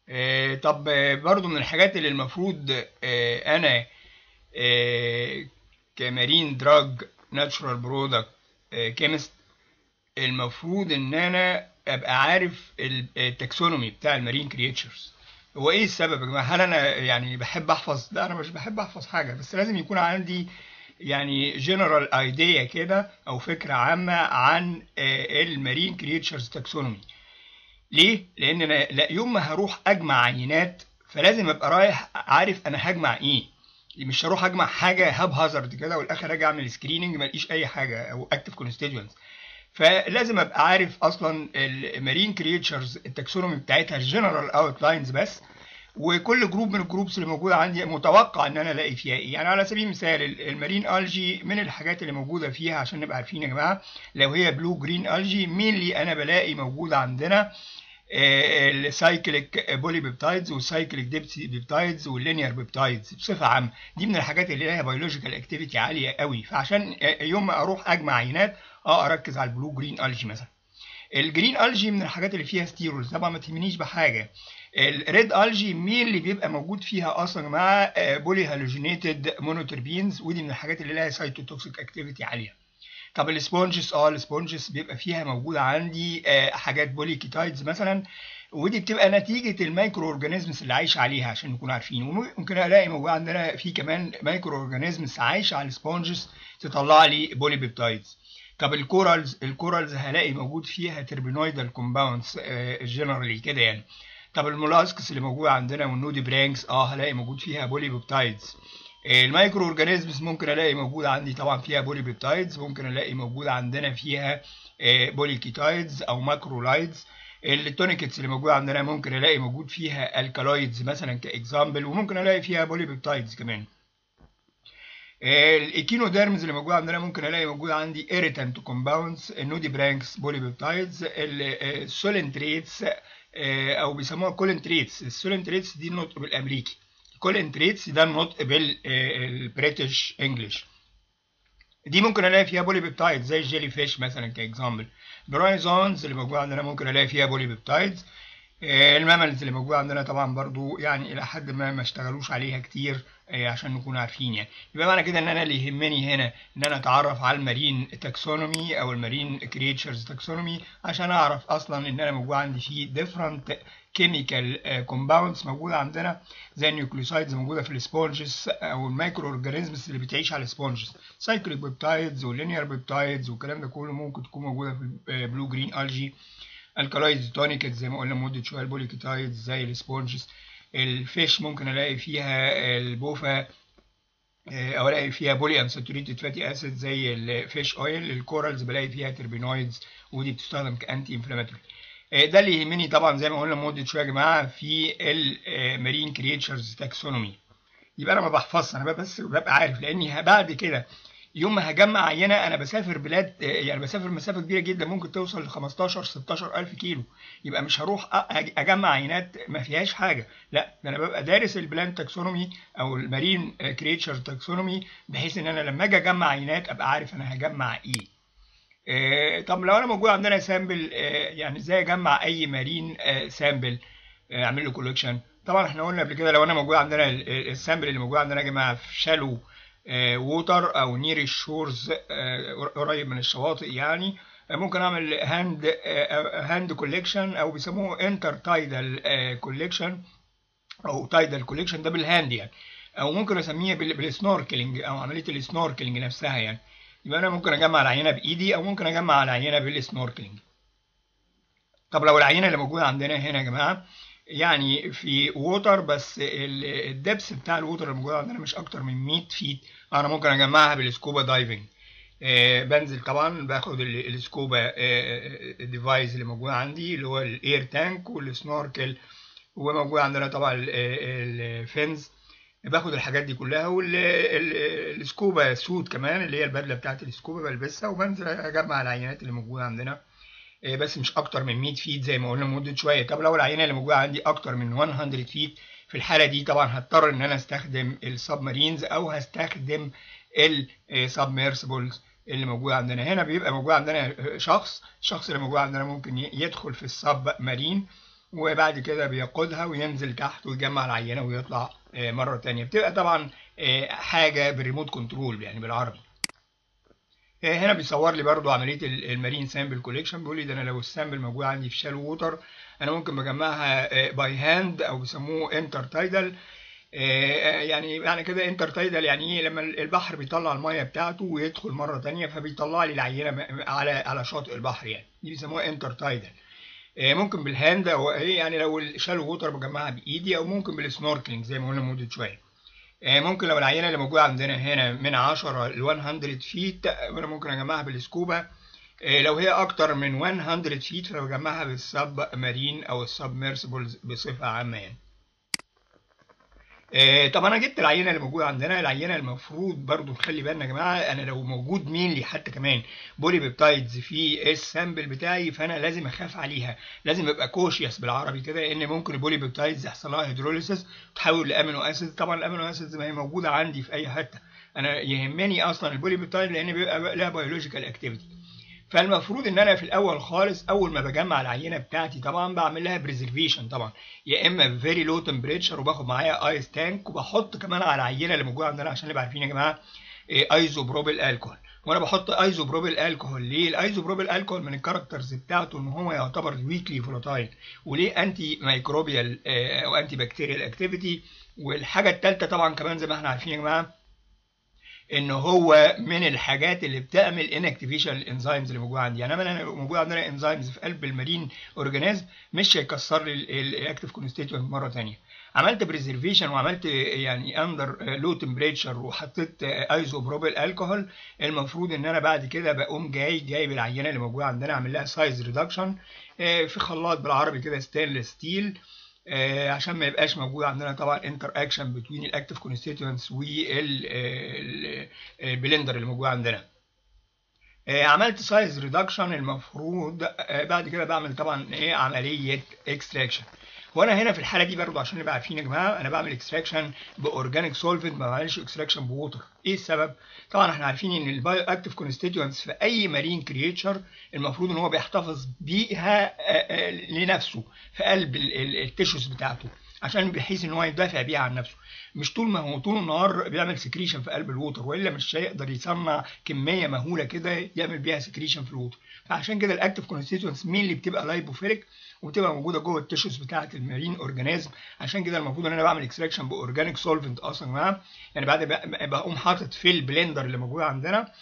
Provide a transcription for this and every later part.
آه، طب آه، برضو من الحاجات اللي المفروض آه، انا آه، كمارين دراج ناتشورال برودكت كيمست المفروض ان انا ابقى عارف ال- التاكسونومي بتاع المارين كريتشرز هو ايه السبب يا جماعه هل انا يعني بحب احفظ لا انا مش بحب احفظ حاجه بس لازم يكون عندي يعني جنرال ايديا كده او فكره عامه عن المارين كريتشرز تاكسونومي ليه؟ لأن أنا لا يوم ما هروح أجمع عينات فلازم أبقى رايح عارف أنا هجمع إيه. مش هروح أجمع حاجة هاب هازارد كده والآخر أجي أعمل سكريننج ما الاقيش أي حاجة أو أكتف كونستيتوينتس. فلازم أبقى عارف أصلا المارين كريتشرز التاكسونومي بتاعتها الجنرال أوت لاينز بس وكل جروب من الجروبس اللي موجوده عندي متوقع ان انا الاقي فيها ايه يعني على سبيل المثال ال- المارين الجي من الحاجات اللي موجوده فيها عشان نبقى عارفين يا جماعه لو هي بلو جرين الجي مين اللي انا بلاقي موجوده عندنا السايكليك بولي بيبتايدز والسايكليك ديبسي بيبتايدز واللينير بيبتايدز بصفه عامه دي من الحاجات اللي لها بيولوجيكال اكتيفيتي عاليه قوي فعشان آه، يوم ما اروح اجمع عينات اه اركز على البلو جرين الجي مثلا الجرين الجي من الحاجات اللي فيها ستيرولز طبعا ما تهمنيش بحاجه الريد الجي مين اللي بيبقى موجود فيها اصلا مع بولي هالوجينيتد مونوتربينز ودي من الحاجات اللي لها سايتوتوكسيك اكتيفيتي عاليه طب السبونجز اه السبونجز بيبقى فيها موجوده عندي آه، حاجات بولي كيتايدز مثلا ودي بتبقى نتيجه المايكرو اورجانيزمز اللي عايشه عليها عشان نكون عارفين وممكن الاقي موجود عندنا في كمان مايكرو اورجانيزمز عايشه على السبونجز تطلع لي بولي بيبتايدز طب الكورالز الكورالز هلاقي موجود فيها تربينويدال كومباوندز جنرالي كده يعني طب المولاسكس اللي موجوده عندنا والنودي برانكس اه هلاقي موجود فيها بولي بيبتايدز المايكرو اورجانيزمز ممكن الاقي موجود عندي طبعا فيها بولي بيبتايدز ممكن الاقي موجود عندنا فيها بولي كيتايدز او ماكرولايدز التونيكتس اللي موجوده عندنا ممكن الاقي موجود فيها الكالويدز مثلا كاكزامبل وممكن الاقي فيها بولي بيبتايدز كمان الايكينوديرمز اللي موجوده عندنا ممكن الاقي موجود عندي irritant كومباوندز النودي برانكس بولي بيبتايدز السولنتريتس او بيسموها كولنتريتس السولنتريتس دي النطق بالامريكي الكولنتريتس ده النطق بالبريتش انجلش دي ممكن الاقي فيها بولي بيبتايد زي الجيلي فيش مثلا كاكزامبل برايزونز اللي موجوده عندنا ممكن الاقي فيها بولي بيبتايدز الماملز اللي موجوده عندنا طبعا برضو يعني الى حد ما ما اشتغلوش عليها كتير آه، عشان نكون عارفين يعني يبقى معنى كده ان انا اللي يهمني هنا ان انا اتعرف على المارين تاكسونومي او المارين كريتشرز تاكسونومي عشان اعرف اصلا ان انا موجود عندي فيه ديفرنت كيميكال كومباوندز موجوده عندنا زي النيوكليوسايدز موجوده في السبونجز او المايكرو اورجانيزمز اللي بتعيش على السبونجز سايكليك بيبتايدز واللينير بيبتايدز والكلام ده كله ممكن تكون موجوده في البلو جرين الجي الكالايدز تونيكتس زي ما قلنا مده شويه البوليكيتايدز زي السبونجز الفيش ممكن الاقي فيها البوفا آه، او الاقي فيها بولي انساتوريتد فاتي اسيد زي الفيش اويل الكورالز بلاقي فيها تربينويدز ودي بتستخدم كانتي انفلاماتوري ده اللي يهمني طبعا زي ما قلنا مده شويه يا جماعه في المارين كريتشرز تاكسونومي يبقى انا ما بحفظش انا بس ببقى عارف لاني بعد كده يوم ما هجمع عينه انا بسافر بلاد يعني بسافر مسافه كبيره جدا ممكن توصل ل 15 16 الف كيلو يبقى مش هروح أ- اجمع عينات ما فيهاش حاجه لا ده انا ببقى دارس البلان تاكسونومي او المارين كريتشر تاكسونومي بحيث ان انا لما اجي اجمع عينات ابقى عارف انا هجمع ايه آه، طب لو انا موجود عندنا سامبل آه، يعني ازاي اجمع اي مارين آه، سامبل آه، اعمل له كولكشن طبعا احنا قلنا قبل كده لو انا موجود عندنا ال- ال- السامبل اللي موجود عندنا يا جماعه في شالو ووتر او نير الشورز قريب من الشواطئ يعني آه، ممكن اعمل هاند هاند كولكشن او بيسموه انتر تايدال كولكشن او تايدال كوليكشن ده بالهاند يعني او ممكن اسميها بال- بالسنوركلينج او عمليه السنوركلينج نفسها يعني يبقى انا ممكن اجمع العينه بايدي او ممكن اجمع العينه بالسنوركلينج طب لو العينه اللي موجوده عندنا هنا يا جماعه يعني في ووتر بس ال- الدبس بتاع الووتر اللي موجود عندنا مش اكتر من 100 فيت انا ممكن اجمعها بالسكوبا دايفنج آه، بنزل طبعا باخد ال- السكوبا ديفايس اللي موجود عندي اللي هو الاير تانك والسنوركل وموجود عندنا طبعا ال- ال- الفينز باخد الحاجات دي كلها والسكوبا سوت كمان اللي هي البدله بتاعت السكوبا بلبسها وبنزل اجمع العينات اللي موجوده عندنا إيه بس مش اكتر من 100 فيت زي ما قلنا مده شويه طب لو العينه اللي موجوده عندي اكتر من 100 فيت في الحاله دي طبعا هضطر ان انا استخدم السبمارينز او هستخدم السبميرسبلز اللي موجود عندنا هنا بيبقى موجود عندنا شخص الشخص اللي موجود عندنا ممكن ي- يدخل في السب مارين وبعد كده بياخدها وينزل تحت ويجمع العينه ويطلع آه، مره تانية بتبقى طبعا آه، حاجه بالريموت كنترول يعني بالعربي آه، هنا بيصور لي برضو عمليه ال- المارين سامبل كوليكشن بيقول لي ده انا لو السامبل موجود عندي في شال ووتر انا ممكن بجمعها باي هاند او بيسموه انتر تايدال يعني معنى كده انتر تايدال يعني ايه لما البحر بيطلع الميه بتاعته ويدخل مره تانية فبيطلع لي العينه م- على على شاطئ البحر يعني دي بيسموها انتر تايدال ممكن بالهاند او ايه يعني لو الشالو ووتر بجمعها بايدي او ممكن بالسنوركلينج زي ما قلنا مده شويه آه، ممكن لو العينه اللي موجوده عندنا هنا من 10 ل 100 فيت انا ممكن اجمعها بالسكوبا آه، لو هي اكتر من 100 فيت فبجمعها بالسب مارين او السبمرسيبلز بصفه عامه يعني آه، طب انا جبت العينه اللي موجوده عندنا العينه المفروض برضو نخلي بالنا يا جماعه انا لو موجود مينلي حتى كمان بولي بيبتايدز في السامبل بتاعي فانا لازم اخاف عليها لازم ابقى كوشيوس بالعربي كده لان ممكن البولي بيبتايدز يحصل لها هيدروليسيس تحول لامينو اسيد طبعا الامينو اسيد ما هي موجوده عندي في اي حته انا يهمني اصلا البولي بيبتايد لان بيبقى لها بيولوجيكال اكتيفيتي فالمفروض ان انا في الاول خالص اول ما بجمع العينه بتاعتي طبعا بعمل لها بريزرفيشن طبعا يا اما فيري لو تمبريتشر وباخد معايا ايس تانك وبحط كمان على العينه اللي موجوده عندنا عشان نبقى عارفين يا جماعه ايزوبروبيل الكحول وانا بحط ايزوبروبيل الكحول ليه الايزوبروبيل الكحول من الكاركترز بتاعته ان هو يعتبر ويكلي فولاتايل وليه انتي ميكروبيال او انتي بكتيريال اكتيفيتي والحاجه الثالثه طبعا كمان زي ما احنا عارفين يا جماعه ان هو من الحاجات اللي بتعمل انكتيفيشن الانزيمز اللي موجوده عندي يعني انا موجود عندنا انزيمز في قلب المارين اورجانيزم مش هيكسر لي الاكتيف كونستيتوينت مره ثانيه عملت بريزرفيشن وعملت يعني اندر لو تمبريتشر وحطيت ايزوبروبيل الكحول المفروض ان انا بعد كده بقوم جاي جايب العينه اللي موجوده عندنا اعمل لها سايز ريدكشن في خلاط بالعربي كده ستانلس ستيل آه عشان ما يبقاش موجود عندنا طبعا انتر اكشن بين الاكتيف كونستيتوينتس والبلندر اللي موجود عندنا آه عملت سايز ريدكشن المفروض آه بعد كده بعمل طبعا ايه عمليه اكستراكشن وانا هنا في الحاله دي برضو عشان نبقى عارفين يا جماعه انا بعمل اكستراكشن باورجانيك سولفنت ما بعملش اكستراكشن بووتر ايه السبب طبعا احنا عارفين ان البايو اكتيف كونستيتوينتس في اي مارين كريتشر المفروض ان هو بيحتفظ بيها لنفسه في قلب التيشوز بتاعته عشان بحيث ان هو يدافع بيها عن نفسه مش طول ما هو طول النهار بيعمل سكريشن في قلب الووتر والا مش هيقدر يصنع كميه مهوله كده يعمل بيها سكريشن في الووتر فعشان كده الاكتيف كونستيتوينتس مين اللي بتبقى لايبوفيليك وبتبقى موجوده جوه التيشوز بتاعه المارين اورجانيزم عشان كده المفروض ان انا بعمل اكستراكشن باورجانيك سولفنت اصلا معاه يعني بعد بقوم حاطط في البلندر اللي موجود عندنا آآ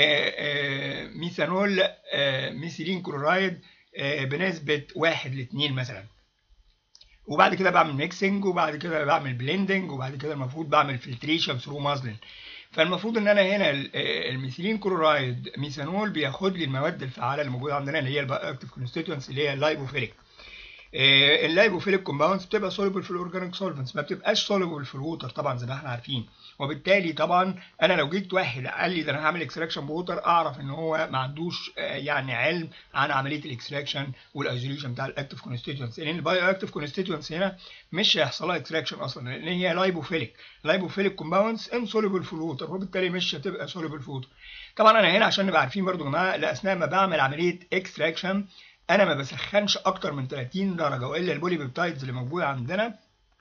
آآ ميثانول ميثيلين كلورايد بنسبه 1 ل 2 مثلا وبعد كده بعمل ميكسنج وبعد كده بعمل بليندنج وبعد كده المفروض بعمل فلتريشن ثرو مازلين فالمفروض ان انا هنا الميثيلين كلورايد ميثانول بياخد لي المواد الفعاله اللي موجوده عندنا اللي هي الاكتيف كونستيتوينتس اللي هي اللايبوفيليك اللايبوفيليك كومباوندز بتبقى سوليبل في الاورجانيك سولفنتس ما بتبقاش سوليبل في الووتر طبعا زي ما احنا عارفين وبالتالي طبعا انا لو جيت واحد قال لي ده انا هعمل اكستراكشن بووتر اعرف ان هو ما عندوش يعني علم عن عمليه الاكستراكشن والايزوليشن بتاع الاكتيف كونستيتوينتس لان البايو اكتيف كونستيتوينتس هنا مش هيحصل لها اكستراكشن اصلا لان هي لايبوفيليك لايبوفيليك كومباوندز انسوليبل في الووتر وبالتالي مش هتبقى سوليبل في الووتر طبعا انا هنا عشان نبقى عارفين برضو يا جماعه اثناء ما بعمل عمليه اكستراكشن انا ما بسخنش اكتر من 30 درجه والا البولي بيبتايدز اللي موجوده عندنا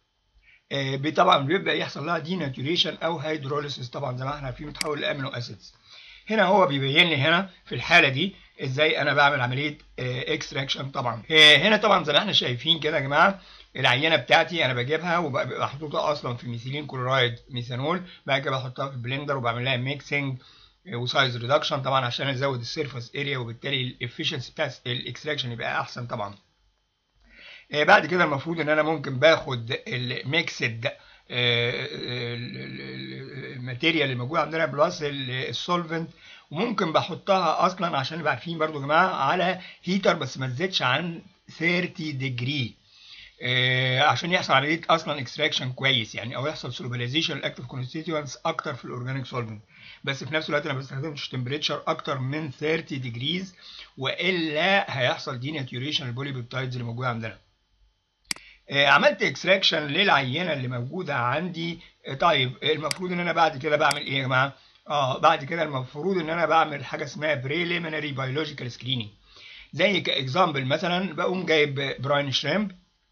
طبعا بيبدا يحصل لها دي ناتوريشن او هيدروليسيس طبعا زي ما احنا عارفين بتحول لامينو اسيدز هنا هو بيبين لي هنا في الحاله دي ازاي انا بعمل عمليه اكستراكشن طبعا هنا طبعا زي ما احنا شايفين كده يا جماعه العينه بتاعتي انا بجيبها وببقى محطوطه اصلا في ميثيلين كلورايد ميثانول بعد كده بحطها في البلندر وبعمل لها ميكسنج وسايز ريدكشن طبعا عشان ازود السيرفس اريا وبالتالي الافشنسي بتاع الاكستراكشن يبقى احسن طبعا بعد كده المفروض ان انا ممكن باخد الميكسد الماتيريال اللي موجوده عندنا بلس السولفنت وممكن بحطها اصلا عشان نبقى عارفين برضو يا جماعه على هيتر بس ما تزيدش عن 30 ديجري عشان يحصل عمليه اصلا اكستراكشن كويس يعني او يحصل سولوبيلايزيشن الاكتيف كونستيتوينتس اكتر في الاورجانيك سولفنت بس في نفس الوقت انا ما بستخدمش تمبريتشر اكتر من 30 ديجريز والا هيحصل دي ناتيوريشن البولي بيبتايدز اللي موجوده عندنا عملت اكستراكشن للعينه اللي موجوده عندي طيب المفروض ان انا بعد كده بعمل ايه يا جماعه اه بعد كده المفروض ان انا بعمل حاجه اسمها بريليمينري بيولوجيكال سكريننج زي كاكزامبل مثلا بقوم جايب براين شريمب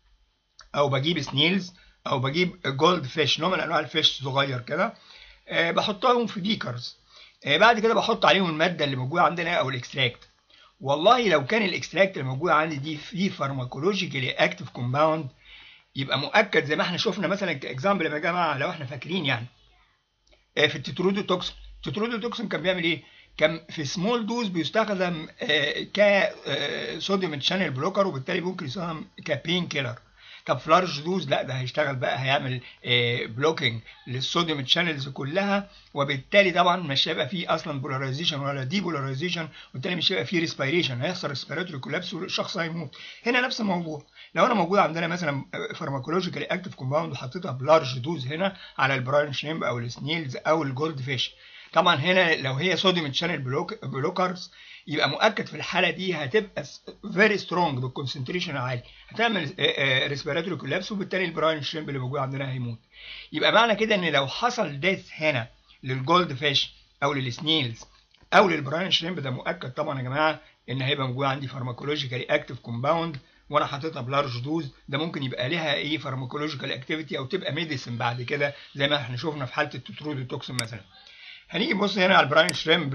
او بجيب سنيلز او بجيب جولد فيش نوع من انواع الفيش صغير كده آه بحطهم في بيكرز آه بعد كده بحط عليهم الماده اللي موجوده عندنا او الاكستراكت والله لو كان الاكستراكت اللي موجود عندي دي فيه فارماكولوجيكالي اكتف كومباوند يبقى مؤكد زي ما احنا شفنا مثلا كاكزامبل يا جماعه لو احنا فاكرين يعني آه في التترودوتوكسين التترودوتوكسين كان بيعمل ايه؟ كان في سمول دوز بيستخدم كصوديوم تشانل بلوكر وبالتالي ممكن يستخدم كبين كيلر طب في لارج دوز لا ده هيشتغل بقى هيعمل بلوكينج للصوديوم تشانلز كلها وبالتالي طبعا مش هيبقى فيه اصلا بولاريزيشن ولا دي بولاريزيشن وبالتالي مش هيبقى فيه ريسبيريشن هيحصل ريسبيراتوري كولابس والشخص هيموت هنا نفس الموضوع لو انا موجود عندنا مثلا فارماكولوجيكالي اكتف كومباوند وحطيتها بلارج دوز هنا على البراين شريمب او السنيلز او الجولد فيش طبعا هنا لو هي صوديوم تشانل بلوك بلوكرز يبقى مؤكد في الحاله دي هتبقى فيري سترونج بالكونسنتريشن عالي هتعمل ريسبيراتوري كولابس وبالتالي البراين شريمب اللي موجود عندنا هيموت يبقى معنى كده ان لو حصل ديث هنا للجولد فيش او للسنيلز او للبراين شريمب ده مؤكد طبعا يا جماعه ان هيبقى موجود عندي فارماكولوجيكالي اكتف كومباوند وانا حاططها بلارج دوز ده ممكن يبقى لها ايه فارماكولوجيكال اكتيفيتي او تبقى ميديسن بعد كده زي ما احنا شفنا في حاله التترودوتوكسين مثلا هنيجي نبص هنا على البراين شريمب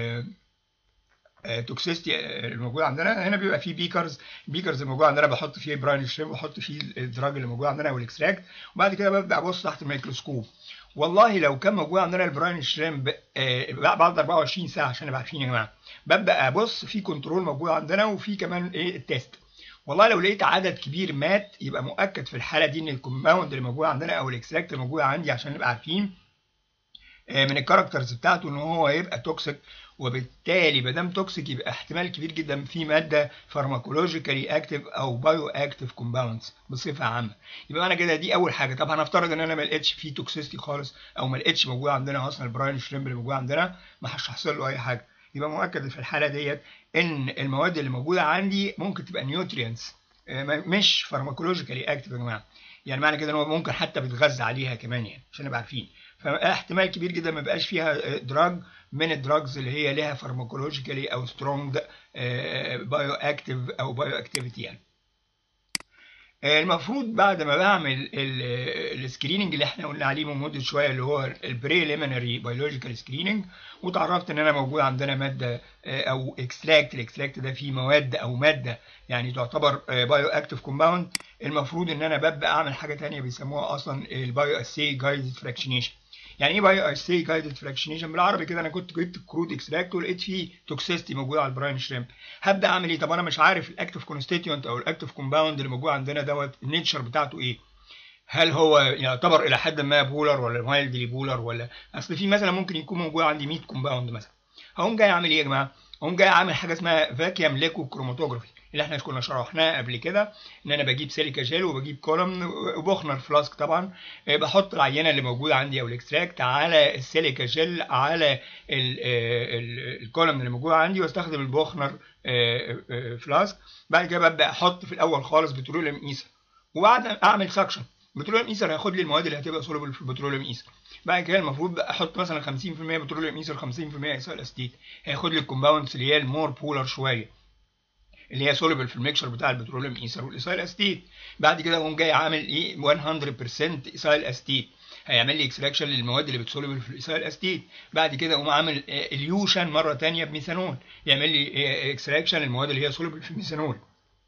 توكسيستي الموجود عندنا هنا بيبقى فيه بيكرز بيكرز الموجود عندنا بحط فيه براين شريمب بحط فيه الدراج اللي موجود عندنا والاكستراكت وبعد كده ببدا ابص تحت الميكروسكوب والله لو كان موجود عندنا البراين شريمب بعد 24 ساعه عشان نبقى عارفين يا جماعه ببدا ابص في كنترول موجود عندنا وفي كمان ايه التيست والله لو لقيت عدد كبير مات يبقى مؤكد في الحاله دي ان الكومباوند اللي موجود عندنا او الاكستراكت اللي موجود عندي عشان نبقى عارفين من الكاركترز بتاعته ان هو هيبقى توكسيك وبالتالي ما دام توكسيك يبقى احتمال كبير جدا في ماده فارماكولوجيكالي اكتف او بايو اكتف كومباوندز بصفه عامه يبقى انا كده دي اول حاجه طب هنفترض ان انا ما لقيتش فيه توكسيستي خالص او ما لقيتش موجود عندنا اصلا البراين شريمب اللي موجود عندنا ما هيحصل له اي حاجه يبقى مؤكد في الحاله ديت ان المواد اللي موجوده عندي ممكن تبقى نيوترينتس مش فارماكولوجيكالي اكتف يا جماعه يعني معنى كده ان هو ممكن حتى بيتغذى عليها كمان يعني عشان نبقى عارفين فاحتمال كبير جدا ما يبقاش فيها دراج من الدراجز اللي هي لها فارماكولوجيكالي او سترونج بايو اكتيف او بايو اكتيفيتي يعني المفروض بعد ما بعمل السكريننج اللي احنا قلنا عليه من مده شويه اللي هو البريليمينري بيولوجيكال سكريننج وتعرفت ان انا موجود عندنا ماده او اكستراكت الاكستراكت ده فيه مواد او ماده يعني تعتبر بايو اكتيف كومباوند المفروض ان انا ببدا اعمل حاجه ثانيه بيسموها اصلا البايو اسي جايدد فراكشنيشن يعني ايه بايو اسي جايدد فراكشنيشن بالعربي كده انا كنت جبت كرود اكستراكت ولقيت فيه توكسيستي موجوده على البراين شريمب هبدا اعمل ايه طب انا مش عارف الاكتيف كونستيتيوينت او الاكتيف كومباوند اللي موجود عندنا دوت النيتشر بتاعته ايه هل هو يعتبر الى حد ما بولر ولا مايلدلي بولر ولا اصل في مثلا ممكن يكون موجود عندي 100 كومباوند مثلا هقوم جاي اعمل ايه يا جماعه هقوم جاي اعمل حاجه اسمها فاكيوم ليكو كروماتوجرافي اللي احنا كنا شرحناه قبل كده ان انا بجيب سيليكا جيل وبجيب كولوم وبخنر فلاسك طبعا بحط العينه اللي موجوده عندي او الاكستراكت على السيليكا جيل على الكولوم اللي موجود عندي واستخدم البخنر فلاسك بعد كده ببدا احط في الاول خالص بتروليوم ايثر وبعد اعمل سكشن بتروليوم ايثر هياخد لي المواد اللي هتبقى سولوبل في البتروليوم ايثر بعد كده المفروض احط مثلا 50% بتروليوم ايثر 50% ايثايل اسيتيت هياخد لي الكومباوندز اللي هي المور بولر شويه اللي هي سوليبل في الميكشر بتاع البتروليوم ايثر والايثايل اسيتيت بعد كده اقوم جاي عامل ايه 100% ايثايل اسيتيت هيعمل لي اكستراكشن للمواد اللي بتسوليبل في الايثايل اسيتيت بعد كده اقوم عامل اليوشن مره ثانيه بميثانول يعمل لي اكستراكشن للمواد اللي هي سوليبل في الميثانول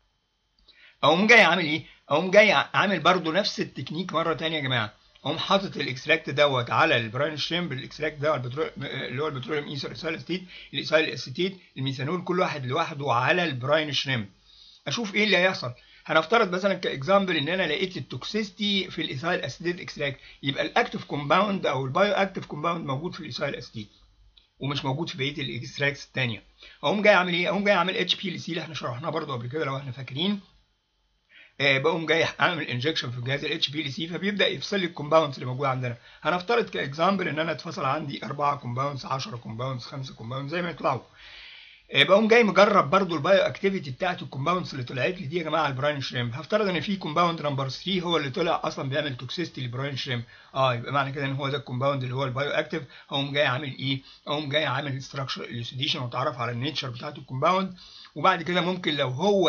اقوم جاي عامل ايه اقوم جاي عامل برضو نفس التكنيك مره ثانيه يا جماعه اقوم حاطط الاكستراكت دوت على البراين شريمب الاكستراكت ده البترول اللي هو البتروليوم ايثر ايثايل اسيتيت الايثايل اسيتيت الميثانول كل واحد لوحده على البراين شريمب اشوف ايه اللي هيحصل هنفترض مثلا كاكزامبل ان انا لقيت التوكسيستي في الايثايل اسيتيت اكستراكت يبقى الاكتيف كومباوند او البايو اكتيف كومباوند موجود في الايثايل اسيتيت ومش موجود في بقيه الاكستراكتس الثانيه اقوم جاي اعمل ايه اقوم جاي اعمل اتش بي ال سي اللي احنا شرحناه برده قبل كده لو احنا فاكرين آه بقوم جاي اعمل انجكشن في جهاز الاتش بي ال سي فبيبدا يفصل لي الكومباوندز اللي موجوده عندنا هنفترض كاكزامبل ان انا اتفصل عندي 4 كومباوندز 10 كومباوندز 5 كومباوندز زي ما يطلعوا آه بقوم جاي مجرب برضو البايو اكتيفيتي بتاعت الكومباوندز اللي طلعت لي دي يا جماعه البراين شريمب هفترض ان في كومباوند نمبر 3 هو اللي طلع اصلا بيعمل توكسيستي للبراين شريمب اه يبقى معنى كده ان هو ده الكومباوند اللي هو البايو اكتيف اقوم جاي عامل ايه اقوم جاي عامل ستراكشر اليوسيديشن واتعرف على النيتشر بتاعت الكومباوند وبعد كده ممكن لو هو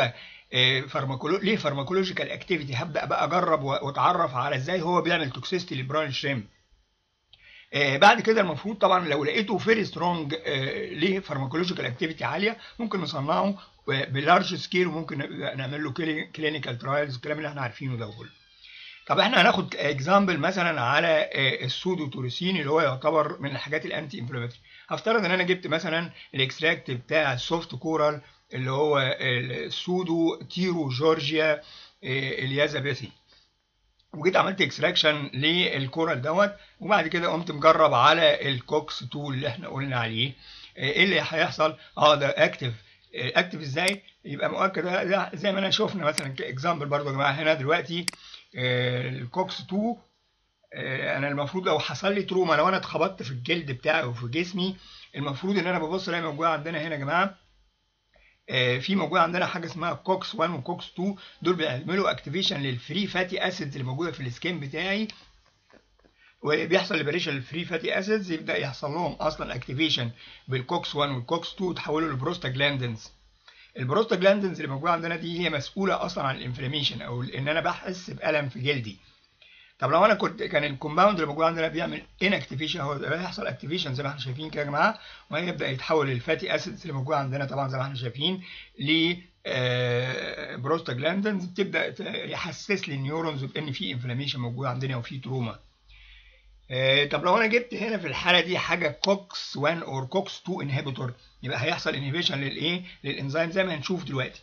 فارماكولو ليه فارماكولوجيكال اكتيفيتي هبدا بقى اجرب واتعرف على ازاي هو بيعمل توكسيستي للبراين شريمب بعد كده المفروض طبعا لو لقيته فيري سترونج ليه فارماكولوجيكال اكتيفيتي عاليه ممكن نصنعه بلارج سكيل وممكن نعمل له كلينيكال ترايلز الكلام اللي احنا عارفينه ده كله طب احنا هناخد اكزامبل مثلا على السودوتوريسين اللي هو يعتبر من الحاجات الانتي انفلاماتوري هفترض ان انا جبت مثلا الاكستراكت بتاع السوفت كورال اللي هو السودو تيرو جورجيا اليازابيثي وجيت عملت اكستراكشن للكورال دوت وبعد كده قمت مجرب على الكوكس 2 اللي احنا قلنا عليه ايه اللي هيحصل اه ده اكتف اكتف ازاي يبقى مؤكد زي ما انا شفنا مثلا كاكزامبل برضه يا جماعه هنا دلوقتي الكوكس 2 انا المفروض لو حصل لي تروما لو انا اتخبطت في الجلد بتاعي وفي جسمي المفروض ان انا ببص الاقي موجوده عندنا هنا يا جماعه في موجود عندنا حاجه اسمها كوكس 1 وكوكس 2 دول بيعملوا اكتيفيشن للفري فاتي اسيدز اللي موجوده في السكين بتاعي وبيحصل ليبريشن للفري فاتي اسيدز يبدا يحصل لهم اصلا اكتيفيشن بالكوكس 1 والكوكس 2 تحولوا لبروستاجلاندنز البروستاجلاندنز اللي موجوده عندنا دي هي مسؤوله اصلا عن الانفلاميشن او ان انا بحس بالم في جلدي طب لو انا كنت كان الكومباوند اللي موجود عندنا بيعمل ان اكتيفيشن هو بيحصل اكتيفيشن زي ما احنا شايفين كده يا جماعه وهيبدا يتحول للفاتي اسيدز اللي موجود عندنا طبعا زي ما احنا شايفين ل بروستاجلاندنز بتبدا يحسس لي النيورونز بان في انفلاميشن موجود عندنا وفي تروما طب لو انا جبت هنا في الحاله دي حاجه كوكس 1 اور كوكس 2 انهبيتور يبقى هيحصل انهبيشن للايه للانزيم زي ما هنشوف دلوقتي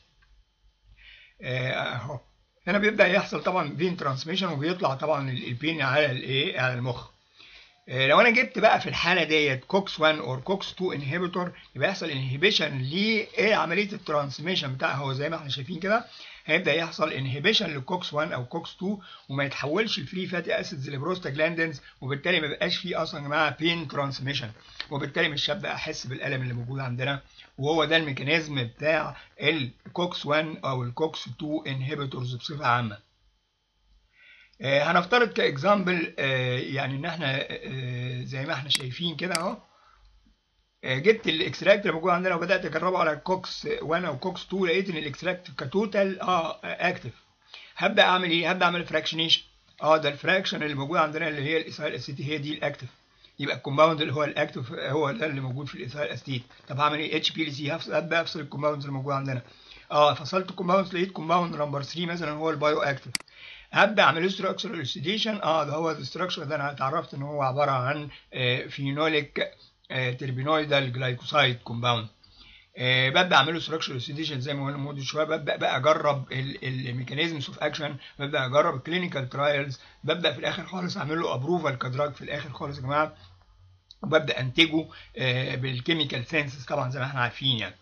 اهو هنا بيبدا يحصل طبعا بين ترانسميشن وبيطلع طبعا البين على الايه على المخ لو انا جبت بقى في الحاله ديت كوكس 1 اور كوكس 2 انهبيتور يبقى يحصل انهبيشن لعمليه الترانسميشن بتاعها هو زي ما احنا شايفين كده هيبدا يحصل انهبيشن للكوكس 1 او كوكس 2 وما يتحولش الفري فاتي اسيدز لبروستاجلاندنز وبالتالي ما بيبقاش فيه اصلا يا جماعه بين ترانسميشن وبالتالي مش هبدا احس بالالم اللي موجود عندنا وهو ده الميكانيزم بتاع الكوكس 1 او الكوكس 2 انهبيتورز بصفه عامه آه هنفترض كاكزامبل آه يعني ان احنا آه زي ما احنا شايفين كده اهو جبت الاكستراكت اللي موجود عندنا وبدات اجربه على كوكس 1 او كوكس 2 لقيت ان الاكستراكت كتوتال اه اكتف هبدا اعمل ايه؟ هبدا اعمل فراكشنيشن اه ده الفراكشن اللي موجود عندنا اللي هي الايثايل اسيتي هي دي الاكتف يبقى الكومباوند اللي هو الاكتف هو ده اللي موجود في الايثايل اسيتيت طب هعمل ايه؟ اتش بي ال سي هبدا افصل الكومباوندز اللي موجود عندنا اه فصلت الكومباوندز لقيت كومباوند نمبر 3 مثلا هو البايو اكتف هبدا اعمل له ستراكشر اكسيديشن اه ده هو الستراكشر ده انا اتعرفت ان هو عباره عن آه فينوليك تربينويدال جلايكوسايد كومباوند أه ببدا اعمل له ستراكشر اوكسيديشن زي ما قلنا من شويه ببدا بقى اجرب الميكانيزمز اوف اكشن ببدا اجرب الكلينيكال ترايلز ببدا في الاخر خالص اعمل له ابروفال كدراج في الاخر خالص يا جماعه وببدا انتجه أه بالكيميكال سينسز طبعا زي ما احنا عارفين يعني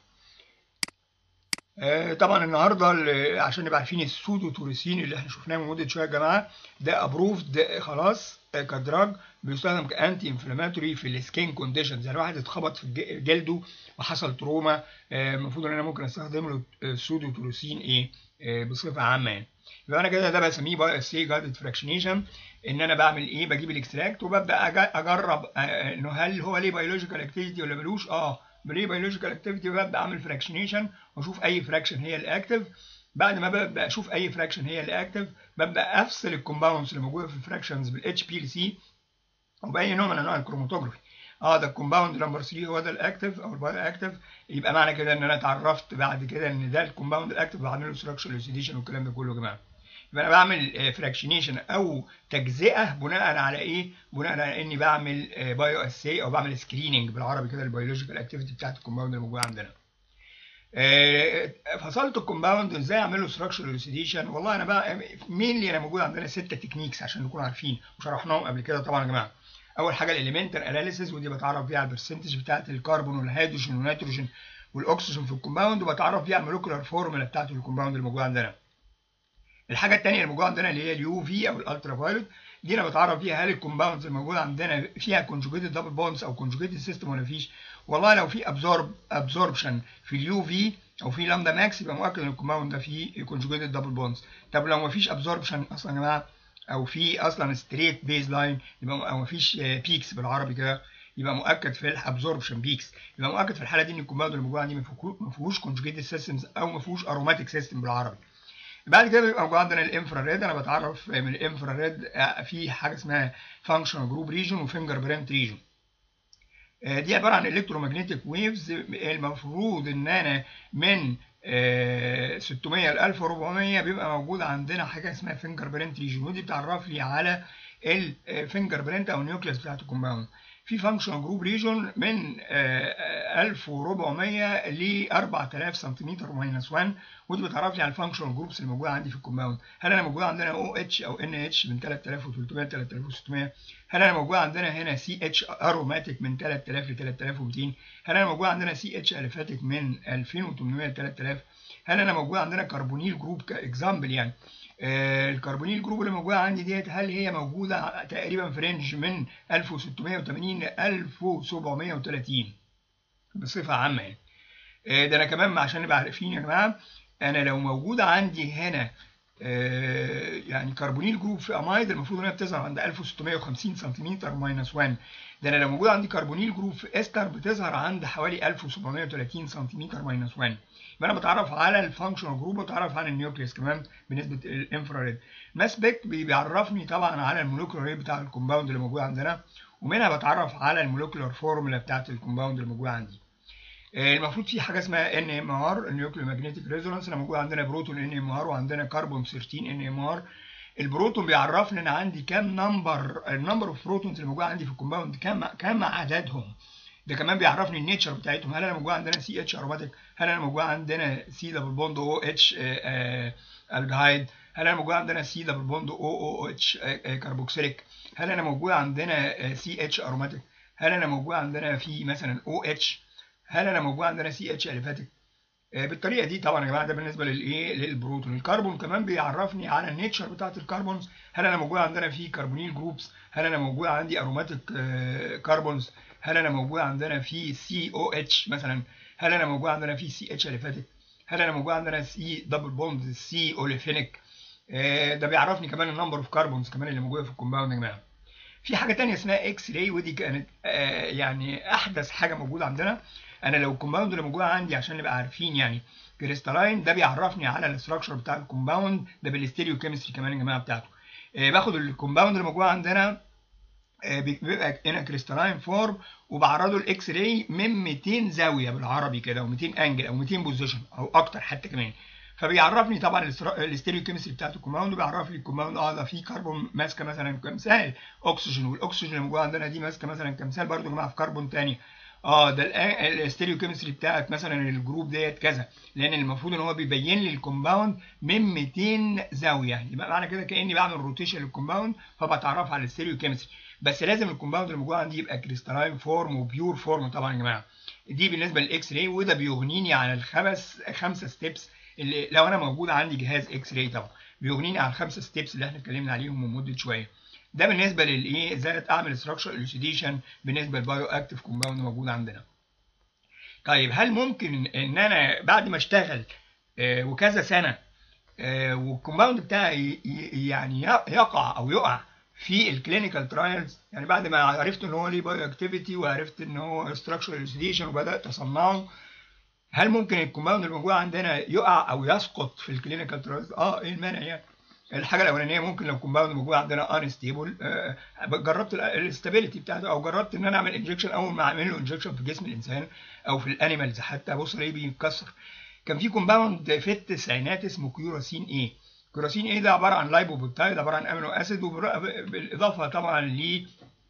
أه طبعا النهارده عشان نبقى عارفين السودو توريسين اللي احنا شفناه من مده شويه يا جماعه ده ابروفد خلاص كدراج بيستخدم كانتي انفلاماتوري في السكين كونديشنز يعني واحد اتخبط في جلده وحصل تروما المفروض ان انا ممكن استخدم له السودو توريسين ايه بصفه عامه يعني يبقى انا كده ده بسميه باي اس اي جاردد فراكشنيشن ان انا بعمل ايه بجيب الاكستراكت وببدا اجرب انه هل هو ليه بيولوجيكال اكتيفيتي ولا ملوش اه ليه بيولوجيكال اكتيفيتي ببدا اعمل فراكشنيشن واشوف اي فراكشن هي الاكتف بعد ما ببدا اشوف اي فراكشن هي الاكتف ببدا افصل الكومباوندز اللي موجوده في الفراكشنز بالاتش بي ال سي او باي نوع من انواع الكروماتوجرافي اه ده الكومباوند نمبر 3 هو ده الاكتف او البايو اكتف يبقى معنى كده ان انا اتعرفت بعد كده ان ده الكومباوند الاكتف بعمل له ستراكشر اوكسيديشن والكلام ده كله يا جماعه يبقى انا بعمل فراكشنيشن او تجزئه بناء على ايه؟ بناء على اني بعمل بايو اسي او بعمل سكريننج بالعربي كده البيولوجيكال اكتيفيتي بتاعت الكومباوند اللي موجود عندنا. فصلت الكومباوند ازاي اعمل له ستراكشر اوكسيديشن؟ والله انا بقى مين انا موجود عندنا ستة تكنيكس عشان نكون عارفين وشرحناهم قبل كده طبعا يا جماعه. اول حاجه الاليمنتال اناليسيس ودي بتعرف فيها على البرسنتج بتاعت الكربون والهيدروجين والنيتروجين والاكسجين في الكومباوند وبتعرف فيها على المولكيولار فورمولا بتاعت الكومباوند اللي موجود عندنا. الحاجه الثانيه اللي موجوده عندنا اللي هي اليو في او الالترا فايولت دي انا بتعرف فيها هل الكومباوندز الموجوده عندنا فيها كونجوجيتد دبل بوندز او كونجوجيتد سيستم ولا فيش والله لو في ابزورب ابزوربشن في اليو في او في لامدا ماكس يبقى مؤكد ان الكومباوند ده فيه كونجوجيتد دبل بوندز طب لو ما فيش ابزوربشن اصلا يا جماعه او في اصلا ستريت بيز لاين يبقى او ما فيش بيكس بالعربي كده يبقى مؤكد في الابزوربشن بيكس يبقى مؤكد في الحاله دي ان الكومباوند اللي موجود عندي ما فيهوش كونجوجيتد سيستمز او ما فيهوش اروماتيك سيستم بالعربي بعد كده بيبقى موجود عندنا الانفراريد انا بتعرف من الانفراريد في حاجه اسمها فانكشنال جروب ريجن وفينجر برنت ريجن دي عباره عن الكترومagnetic ويفز المفروض ان انا من 600 ل 1400 بيبقى موجود عندنا حاجه اسمها فينجر برنت ريجن ودي بتعرف لي على الفينجر برنت او النيوكليس بتاعت الكومباوند في فانكشن جروب ريجون من 1400 ل 4000 سنتيمتر ماينس 1 ودي بتعرف لي على الفانكشن جروبس اللي موجوده عندي في الكومباوند هل انا موجود عندنا او اتش او ان اتش من 3300 ل 3600 هل انا موجود عندنا هنا سي اتش اروماتيك من 3000 ل 3200 هل انا موجود عندنا سي اتش الفاتيك من 2800 ل 3000 هل انا موجود عندنا كربونيل جروب كاكزامبل يعني آه الكربونيل جروب اللي موجوده عندي ديت هل هي موجوده تقريبا في رينج من 1680 ل 1730 بصفه عامه يعني آه ده انا كمان عشان نبقى عارفين يا جماعه انا لو موجوده عندي هنا آه يعني كربونيل جروب في امايد المفروض انها بتظهر عند 1650 سنتيمتر ماينس 1 ده انا لو موجود عندي كربونيل جروب في استر بتظهر عند حوالي 1730 سنتيمتر ماينس 1 يبقى انا بتعرف على الفانكشنال جروب وبتعرف على النيوكليس كمان بالنسبه للانفراريد ماس بيك بيعرفني طبعا على المولكيولر ريت بتاع الكومباوند اللي موجود عندنا ومنها بتعرف على المولكيولر فورمولا بتاعت الكومباوند اللي موجود عندي المفروض في حاجه اسمها ان ام ار النيوكليو ماجنتيك ريزونانس انا موجود عندنا بروتون ان ام ار وعندنا كربون 13 ان ام ار البروتون بيعرفني ان عندي كام نمبر النمبر اوف بروتونز اللي موجوده عندي في الكومباوند كام كام عددهم ده كمان بيعرفني النيتشر بتاعتهم هل انا موجود عندنا سي اتش اروماتيك هل انا موجود عندنا سي دبل بوند او اتش الدهايد هل انا موجود عندنا سي دبل بوند او او اتش كاربوكسيليك هل انا موجود عندنا سي اتش اروماتيك هل انا موجود عندنا في مثلا او اتش هل انا موجود عندنا سي اتش اليفاتيك بالطريقه دي طبعا يا جماعه ده بالنسبه للايه للبروتون الكربون كمان بيعرفني على النيتشر بتاعه الكربونز هل انا موجود عندنا في كربونيل جروبس هل انا موجود عندي اروماتيك كربونز هل انا موجود عندنا في سي او اتش مثلا هل انا موجود عندنا في سي اتش اليفاتيك هل انا موجود عندنا سي دبل بوند سي اوليفينيك ده بيعرفني كمان النمبر اوف كربونز كمان اللي موجوده في الكومباوند يا جماعه في حاجه ثانيه اسمها اكس راي ودي كانت يعني احدث حاجه موجوده عندنا انا لو الكومباوند اللي موجود عندي عشان نبقى عارفين يعني كريستالاين ده بيعرفني على الاستراكشر بتاع الكومباوند ده بالستيريو كيمستري كمان يا جماعه بتاعته باخد الكومباوند اللي موجود عندنا بيبقى هنا كريستالاين فورم وبعرضه الاكس راي من 200 زاويه بالعربي كده و200 انجل او 200 بوزيشن او اكتر حتى كمان فبيعرفني طبعا الاستيريو كيمستري بتاعت الكومباوند وبيعرف لي الكومباوند اه ده فيه كربون ماسكه مثلا كمثال اكسجين والاكسجين اللي موجود عندنا دي ماسكه مثلا كمثال برضه يا جماعه في كربون ثانيه اه ده الاستيريو كيمستري بتاعت مثلا الجروب ديت كذا لان المفروض ان هو بيبين لي الكومباوند من 200 زاويه يبقى معنى كده كاني بعمل روتيشن للكومباوند فبتعرف على الاستيريو كيمستري بس لازم الكومباوند اللي موجود عندي يبقى كريستالاين فورم وبيور فورم طبعا يا جماعه دي بالنسبه للاكس راي وده بيغنيني على الخمس خمسه ستيبس اللي لو انا موجود عندي جهاز اكس راي طبعا بيغنيني على الخمسه ستيبس اللي احنا اتكلمنا عليهم من مده شويه ده بالنسبه للايه ازاي اعمل ستراكشر الوسيديشن بالنسبه للبايو اكتيف كومباوند موجود عندنا طيب هل ممكن ان انا بعد ما اشتغل آه وكذا سنه آه والكومباوند بتاعي يعني يقع او يقع في الكلينيكال ترايلز يعني بعد ما عرفت ان هو ليه بايو اكتيفيتي وعرفت ان هو ستراكشر الوسيديشن وبدات اصنعه هل ممكن الكومباوند الموجود عندنا يقع او يسقط في الكلينيكال ترايلز اه ايه المانع يعني الحاجه الاولانيه ممكن لو الكومباوند موجود عندنا انستيبل آه جربت الاستابيليتي بتاعته او جربت ان انا اعمل انجكشن اول ما اعمل له انجكشن في جسم الانسان او في الانيمالز حتى ابص الاقيه بيتكسر كان في كومباوند في التسعينات اسمه كيوراسين ايه كيوراسين ايه ده عباره عن لايبوبيبتايد عباره عن امينو اسيد بالاضافه طبعا ل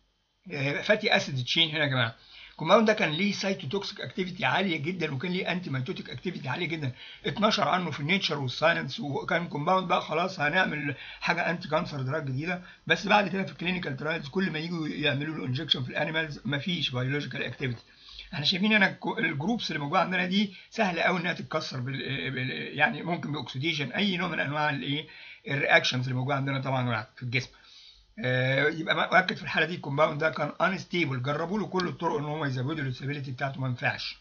فاتي اسيد تشين هنا يا جماعه الكومباوند ده كان ليه سايتوتوكسيك اكتيفيتي عاليه جدا وكان ليه انتي مايتوتيك اكتيفيتي عاليه جدا اتنشر عنه في النيتشر والساينس وكان كومباوند بقى خلاص هنعمل حاجه انتي كانسر دراج جديده بس بعد كده في الكلينيكال ترايلز كل ما يجوا يعملوا له انجكشن في الانيمالز مفيش بيولوجيكال اكتيفيتي احنا شايفين هنا الجروبس اللي موجوده عندنا دي سهل قوي انها تتكسر بال يعني ممكن باكسيديشن اي نوع من انواع الايه الرياكشنز اللي موجوده عندنا طبعا في الجسم آه يبقى مؤكد في الحاله دي الكومباوند ده كان انستيبل جربوا له كل الطرق ان هم يزودوا الاستابيليتي بتاعته ما ينفعش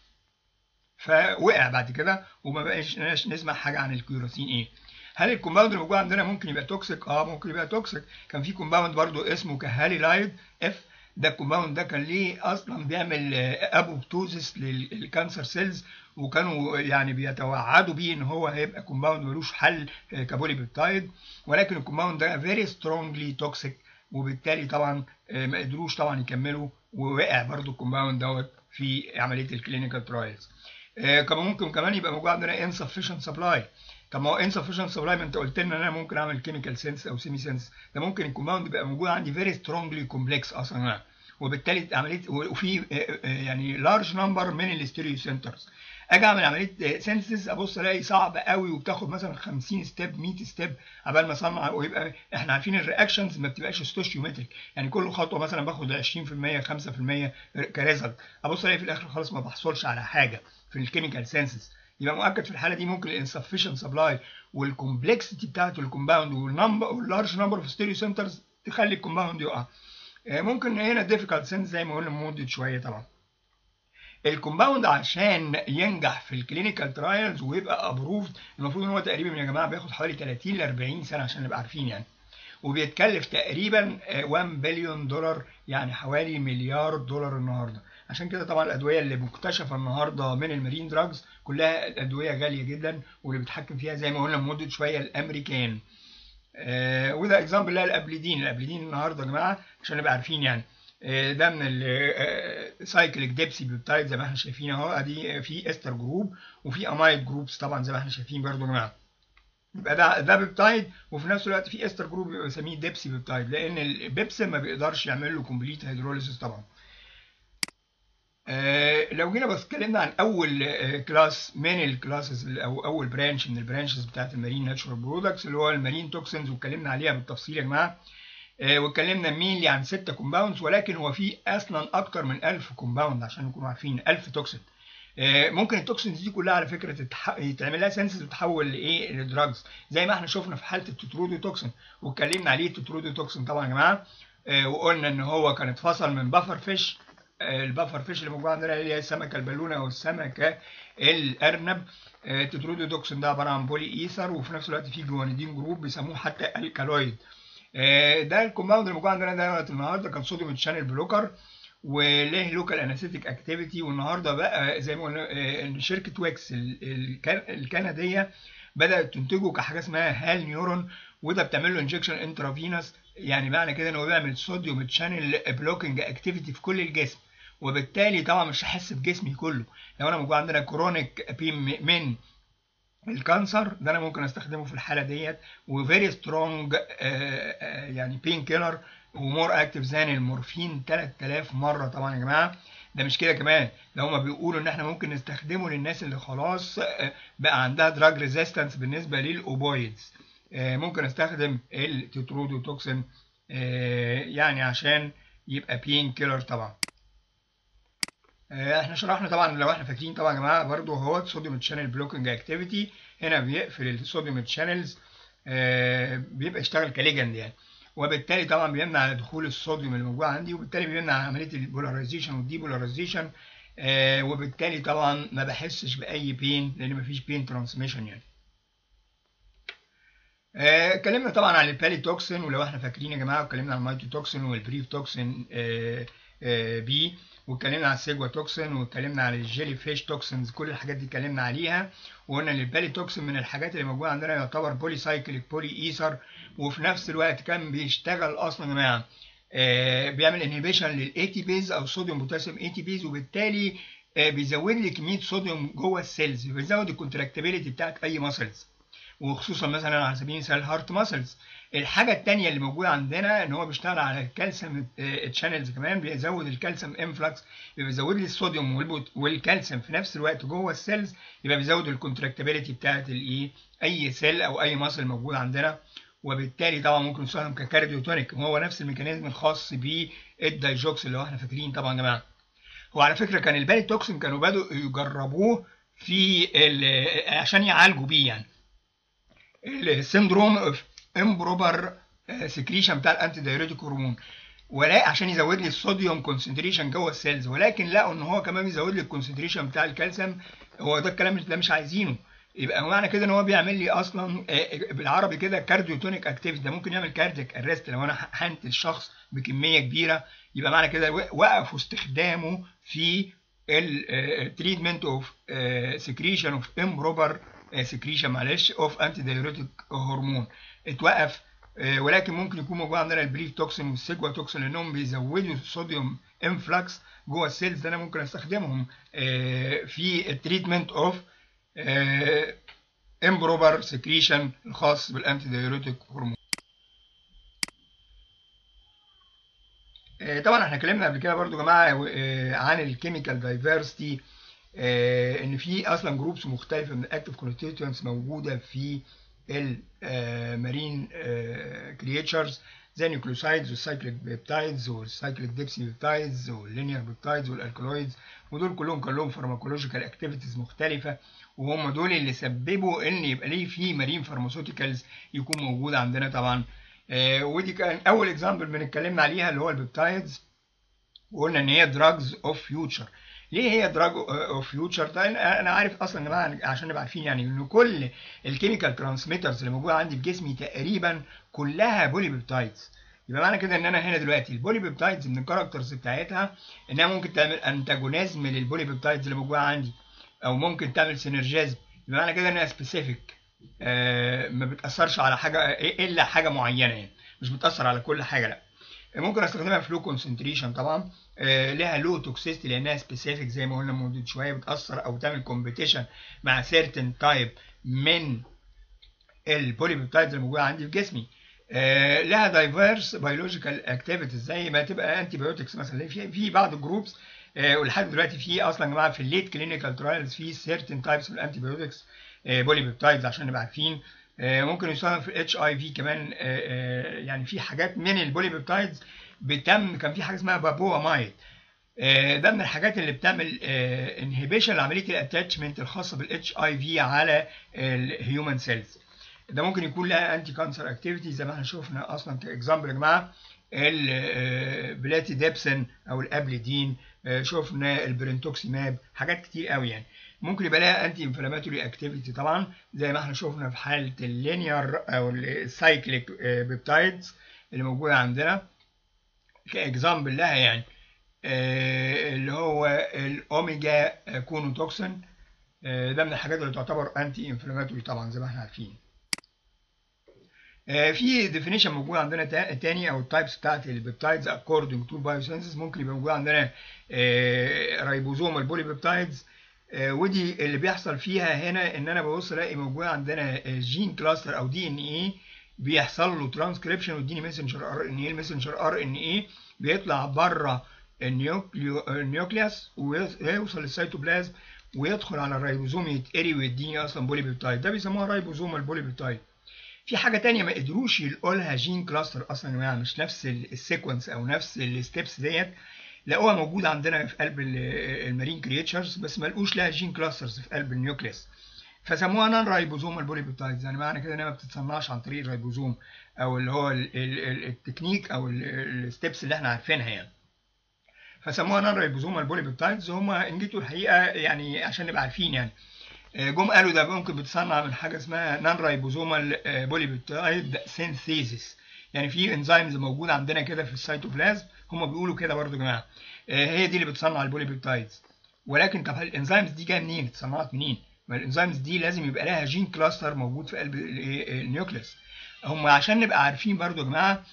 فوقع بعد كده وما بقاش نسمع حاجه عن الكيوراسين ايه هل الكومباوند اللي موجود عندنا ممكن يبقى توكسيك اه ممكن يبقى توكسيك كان في كومباوند برضو اسمه كهالي لايد اف ده الكومباوند ده كان ليه اصلا بيعمل ابوبتوزس للكانسر سيلز وكانوا يعني بيتوعدوا بيه ان هو هيبقى كومباوند ملوش حل كبولي بيبتايد ولكن الكومباوند ده فيري سترونجلي توكسيك وبالتالي طبعا ما قدروش طبعا يكملوا ووقع برضو الكومباوند دوت في عمليه الكلينيكال ترايلز كمان ممكن كمان يبقى موجود عندنا insufficient supply طب ما هو insufficient supply ما انت قلت لنا ان انا ممكن اعمل كيميكال سنس او سيمي سنس ده ممكن الكومباوند يبقى موجود عندي فيري سترونجلي كومبلكس اصلا وبالتالي عمليه وفي يعني لارج نمبر من الاستيريو سنترز اجي اعمل عمليه سينسز ابص الاقي صعب قوي وبتاخد مثلا 50 ستيب 100 ستيب عبال ما اصنع ويبقى احنا عارفين الرياكشنز ما بتبقاش ستوشيومتريك يعني كل خطوه مثلا باخد 20% 5% كريزلت ابص الاقي في الاخر خالص ما بحصلش على حاجه في الكيميكال سينسز يبقى مؤكد في الحاله دي ممكن الانسفشنت سبلاي والكومبلكسيتي بتاعته الكومباوند والنمبر واللارج نمبر اوف ستيريو سنترز تخلي الكومباوند يقع ممكن هنا ديفيكالت سنس زي ما قلنا مده شويه طبعا الكومباوند عشان ينجح في الكلينيكال ترايلز ويبقى ابروفد المفروض ان هو تقريبا يا جماعه بياخد حوالي 30 ل 40 سنه عشان نبقى عارفين يعني وبيتكلف تقريبا 1 بليون دولار يعني حوالي مليار دولار النهارده عشان كده طبعا الادويه اللي مكتشفه النهارده من المارين دراجز كلها ادويه غاليه جدا واللي بيتحكم فيها زي ما قلنا من مده شويه الامريكان آه وده اكزامبل لها الابليدين الابليدين النهارده يا جماعه عشان نبقى عارفين يعني آه ده من السايكليك ديبسي بيبتايد زي ما احنا شايفين اهو ادي في استر جروب وفي امايد جروبس طبعا زي ما احنا شايفين برضو يا جماعه يبقى ده ده بيبتايد وفي نفس الوقت في استر جروب بيبقى بنسميه ديبسي بيبتايد لان البيبسين ما بيقدرش يعمل له كومبليت هيدروليسيس طبعا آه لو جينا بس اتكلمنا عن اول آه كلاس من الكلاسز او اول برانش من البرانشز بتاعت المارين ناتشورال برودكتس اللي هو المارين توكسينز واتكلمنا عليها بالتفصيل يا جماعه آه واتكلمنا مينلي عن ستة كومباوندز ولكن هو في اصلا اكتر من 1000 كومباوند عشان نكونوا عارفين 1000 توكسين ممكن التوكسينز دي كلها على فكره تتح... يتعمل لها سنسز وتتحول لايه لدراجز زي ما احنا شفنا في حاله التترودو توكسين واتكلمنا عليه التترودو توكسين طبعا يا جماعه وقلنا ان هو كان اتفصل من بافر فيش البافر فيش اللي موجود عندنا اللي هي السمكه البالونه او السمكه الارنب تترودو توكسين ده عباره عن بولي ايثر وفي نفس الوقت فيه جوانيدين جروب بيسموه حتى الكالويد ده الكومباوند اللي موجود عندنا ده النهارده كان صوديوم تشانل بلوكر وليه لوكال انستيك اكتيفيتي والنهارده بقى زي ما قلنا شركه ويكس الكنديه بدات تنتجه كحاجه اسمها هال نيورون وده بتعمل له انجكشن انترافينوس يعني معنى كده ان هو بيعمل صوديوم تشانل بلوكينج اكتيفيتي في كل الجسم وبالتالي طبعا مش هحس بجسمي كله لو انا موجود عندنا كرونيك بين من الكانسر ده انا ممكن استخدمه في الحاله ديت وفيري سترونج يعني بين كيلر ومور اكتف ذان المورفين 3000 مره طبعا يا جماعه ده مش كده كمان ده هما بيقولوا ان احنا ممكن نستخدمه للناس اللي خلاص بقى عندها دراج ريزيستنس بالنسبه للاوبويدز ممكن استخدم التترودو توكسين يعني عشان يبقى بين كيلر طبعا احنا شرحنا طبعا لو احنا فاكرين طبعا يا جماعه برضو هو صوديوم تشانل بلوكينج اكتيفيتي هنا بيقفل الصوديوم تشانلز بيبقى يشتغل كليجند يعني وبالتالي طبعا بيمنع دخول الصوديوم اللي موجود عندي وبالتالي بيمنع عمليه البولاريزيشن والديبولاريزيشن آه وبالتالي طبعا ما بحسش باي بين لان مفيش بين ترانسميشن يعني اتكلمنا آه طبعا عن الباليتوكسين ولو احنا فاكرين يا جماعه اتكلمنا عن المايتوتوكسين والبريف توكسين آه بي واتكلمنا عن السيجوا توكسين واتكلمنا عن الجيلي فيش توكسينز كل الحاجات دي اتكلمنا عليها وقلنا ان البالي توكسين من الحاجات اللي موجوده عندنا يعتبر بولي سايكليك بولي ايثر وفي نفس الوقت كان بيشتغل اصلا يا جماعه آه بيعمل انهبيشن للاي تي بيز او صوديوم بوتاسيوم اي تي بيز وبالتالي آه بيزود لي كميه صوديوم جوه السيلز بيزود الكونتراكتابيلتي بتاعت اي ماسلز وخصوصا مثلا على سبيل المثال الهارت ماسلز الحاجة التانية اللي موجودة عندنا ان هو بيشتغل على الكالسيوم تشانلز كمان بيزود الكالسيوم انفلكس بيزود لي الصوديوم والكالسيوم في نفس الوقت جوه السيلز يبقى بيزود الكونتراكتابيلتي بتاعت الايه اي سيل او اي ماسل موجود عندنا وبالتالي طبعا ممكن يستخدم ككارديوتونيك وهو نفس الميكانيزم الخاص بالدايجوكس اللي هو احنا فاكرين طبعا يا جماعه هو على فكره كان البالي توكسين كانوا بدأوا يجربوه في عشان يعالجوا بيه يعني السندروم اوف امبروبر سكريشن بتاع الانتي دايوريتيك هرمون ولا عشان يزود لي الصوديوم كونسنتريشن جوه السيلز ولكن لقوا ان هو كمان بيزود لي الكونسنتريشن بتاع الكالسيوم هو ده الكلام ده مش عايزينه يبقى معنى كده ان هو بيعمل لي اصلا آه، بالعربي كده كارديوتونيك اكتيفيتي ده ممكن يعمل كاردياك ارست لو انا حنت الشخص بكميه كبيره يبقى معنى كده وقفوا استخدامه في التريتمنت اوف سكريشن اوف امبروبر سكريشن معلش اوف انتي دايوريتيك هرمون اتوقف آه، ولكن ممكن يكون موجود عندنا البريف توكسين والسيجوا توكسين لانهم بيزودوا الصوديوم انفلكس جوه السيلز ده انا ممكن استخدمهم آه، في التريتمنت اوف امبروبر سكريشن الخاص بالانتي دايوريتيك هرمون آه، طبعا احنا اتكلمنا قبل كده برضو يا جماعه آه، عن الكيميكال دايفرستي ان في اصلا جروبس مختلفه من الاكتيف كونستيتوينتس موجوده في المارين كريتشرز زي النيوكليوسايدز والسايكليك بيبتايدز والسايكليك ديبسي بيبتايدز واللينير بيبتايدز والالكالويدز ودول كلهم كان لهم فارماكولوجيكال اكتيفيتيز مختلفه وهم دول اللي سببوا ان يبقى ليه في مارين فارماسيوتيكالز يكون موجود عندنا طبعا آه، ودي كان اول اكزامبل بنتكلمنا عليها اللي هو البيبتايدز وقلنا ان هي دراجز اوف فيوتشر ليه هي دراج اوف فيوتشر ده انا عارف اصلا يا جماعه عشان نبقى عارفين يعني ان كل الكيميكال ترانسميترز اللي موجوده عندي في جسمي تقريبا كلها بولي بيبتايدز يبقى معنى كده ان انا هنا دلوقتي البولي بيبتايدز من الكاركترز بتاعتها انها ممكن تعمل انتاجونيزم للبولي بيبتايدز اللي موجوده عندي او ممكن تعمل سينرجيزم يبقى معنى كده انها سبيسيفيك آه ما بتاثرش على حاجه الا حاجه معينه يعني مش بتاثر على كل حاجه لا ممكن استخدمها في لو كونسنتريشن طبعا آه لها لو توكسيستي لانها سبيسيفيك زي ما قلنا من شويه بتاثر او تعمل كومبيتيشن مع سيرتن تايب من البولي بيبتايدز اللي موجوده عندي في جسمي آه لها دايفيرس بيولوجيكال اكتيفيتيز زي ما تبقى انتي بايوتكس مثلا في في بعض الجروبس آه ولحد دلوقتي في اصلا يا جماعه في الليت كلينيكال ترايلز في سيرتن تايبس من الانتي بايوتكس بولي بيبتايدز عشان نبقى عارفين ممكن يستخدم في الاتش اي في كمان يعني في حاجات من البولي بيبتايدز بتم كان في حاجه اسمها بابوا مايد ده من الحاجات اللي بتعمل انهبيشن لعمليه الاتاتشمنت الخاصه بالاتش اي في على الهيومن سيلز ده ممكن يكون لها انتي كانسر اكتيفيتي زي ما احنا شفنا اصلا كاكزامبل يا جماعه البلاتي ديبسن او الابليدين شفنا البرنتوكسيماب حاجات كتير قوي يعني ممكن يبقى لها انتي انفلاماتوري اكتيفيتي طبعا زي ما احنا شفنا في حاله اللينير او السايكليك بيبتايدز اللي موجوده عندنا كاكزامبل لها يعني اللي هو الاوميجا كونوتوكسين ده من الحاجات اللي تعتبر انتي انفلاماتوري طبعا زي ما احنا عارفين في ديفينيشن موجود عندنا تاني او التايبس بتاعت البيبتايدز اكوردنج تو بايوسينسز ممكن يبقى موجود عندنا رايبوزوم البولي بيبتايدز ودي اللي بيحصل فيها هنا ان انا ببص الاقي موجود عندنا جين كلاستر او دي ان اي بيحصل له ترانسكريبشن ويديني ميسنجر ار ان اي الميسنجر ار ان اي بيطلع بره النيوكليوس ويوصل للسيتوبلازم ويدخل على الرايبوزوم يتقري ويديني اصلا بولي بيبتايد ده بيسموها رايبوزوم البولي بيبتايد في حاجه تانية ما قدروش يلقوا لها جين كلاستر اصلا يا جماعه مش نفس السيكونس او نفس الستبس ديت لقوها موجوده عندنا في قلب المارين كريتشرز بس ما لقوش لها جين كلاسترز في قلب النيوكليس فسموها نون رايبوزوم البوليبيبتايدز يعني معنى كده انها ما بتتصنعش عن طريق الرايبوزوم او اللي هو التكنيك او الستبس اللي احنا عارفينها يعني فسموها نون رايبوزوم البوليبيبتايدز هم ان جيتوا الحقيقه يعني عشان نبقى عارفين يعني جم قالوا ده ممكن بتصنع من حاجه اسمها نون رايبوزومال بوليبيبتايد سينثيزيس يعني في انزيمز موجوده عندنا كده في السيتوبلازم هم بيقولوا كده برضو يا جماعه هي دي اللي بتصنع البوليبيبتايدز ولكن طب الانزيمز دي جايه منين اتصنعت منين ما الانزيمز دي لازم يبقى لها جين كلاستر موجود في قلب النيوكليس هم عشان نبقى عارفين برضو يا جماعه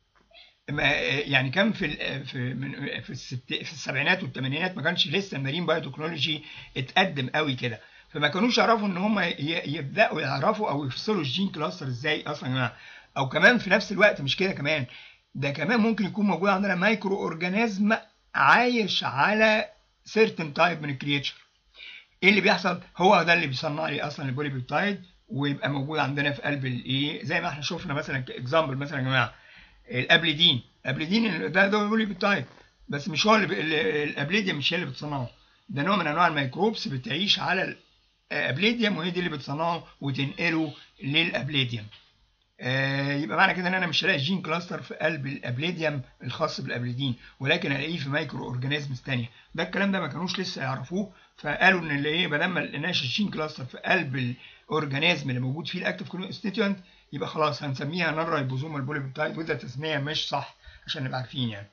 يعني كان في في من في, الست في السبعينات والثمانينات ما كانش لسه المارين بايوتكنولوجي اتقدم قوي كده فما كانوش يعرفوا ان هم يبداوا يعرفوا او يفصلوا الجين كلاستر ازاي اصلا يا جماعه او كمان في نفس الوقت مش كده كمان ده كمان ممكن يكون موجود عندنا مايكرو اورجانيزم عايش على سيرتن تايب من الكريتشر ايه اللي بيحصل هو ده اللي بيصنع لي اصلا البولي بيبتايد ويبقى موجود عندنا في قلب الايه زي ما احنا شفنا مثلا كاكزامبل مثلا يا جماعه الابليدين الابليدين ده ده بولي بيبتايد بس مش هو اللي الابليديا مش هي اللي بتصنعه ده نوع من انواع الميكروبس بتعيش على الابليديوم وهي دي اللي بتصنعه وتنقله للابليديوم آه يبقى معنى كده ان انا مش هلاقي جين كلاستر في قلب الابليديوم الخاص بالابليدين ولكن هلاقيه في مايكرو اورجانيزمز ثانيه ده الكلام ده ما كانوش لسه يعرفوه فقالوا ان اللي ايه ما دام ما لقيناش الجين كلاستر في قلب الاورجانيزم اللي موجود فيه الاكتيف كونستيتوينت يبقى خلاص هنسميها نون رايبوزومال بوليبيبتايد وده تسميه مش صح عشان نبقى عارفين يعني